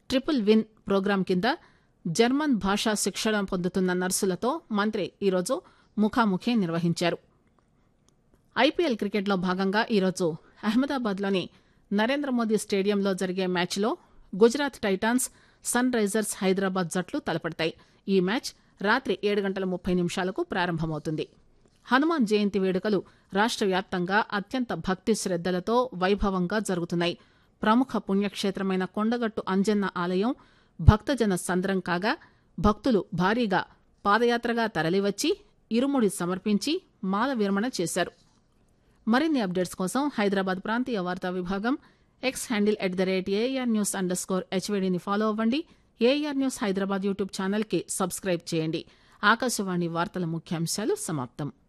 triple win programme కింద German భాషా శిక్షణ పొందుతున్న నర్సులతో మంత్రి ఈరోజు ముఖాముఖి నిర్వహించారు ఐపీఎల్ క్రికెట్లో భాగంగా ఈరోజు అహ్మదాబాద్లోని నరేంద్ర మోదీ స్టేడియంలో జరిగే మ్యాచ్లో Gujarat Titans Sunrisers Hyderabad జట్లు తలపడతాయి ఈ మ్యాచ్ రాత్రి ఏడు గంటల ముప్పై నిమిషాలకు ప్రారంభమవుతుంది హనుమాన్ జయంతి వేడుకలు రాష్ట వ్యాప్తంగా అత్యంత భక్తి శ్రద్దలతో వైభవంగా జరుగుతున్నాయి ప్రముఖ పుణ్యక్షేత్రమైన కొండగట్టు అంజన్న ఆలయం భక్తజన సంద్రం కాగా భక్తులు భారీగా పాదయాత్రగా తరలివచ్చి ఇరుముడి సమర్పించి మాల విరమణ చేశారు మరిన్ని అప్డేట్స్ కోసం హైదరాబాద్ ప్రాంతీయ వార్తా విభాగం X handle at the rate AIR news underscore హెచ్వీడీని ఫాలో అవ్వండి ఏఆర్ న్యూస్ హైదరాబాద్ యూట్యూబ్ ఛానల్కి సబ్స్క్రైబ్ చేయండి ఆకాశవాణి వార్తల ముఖ్యాంశాలు సమాప్తం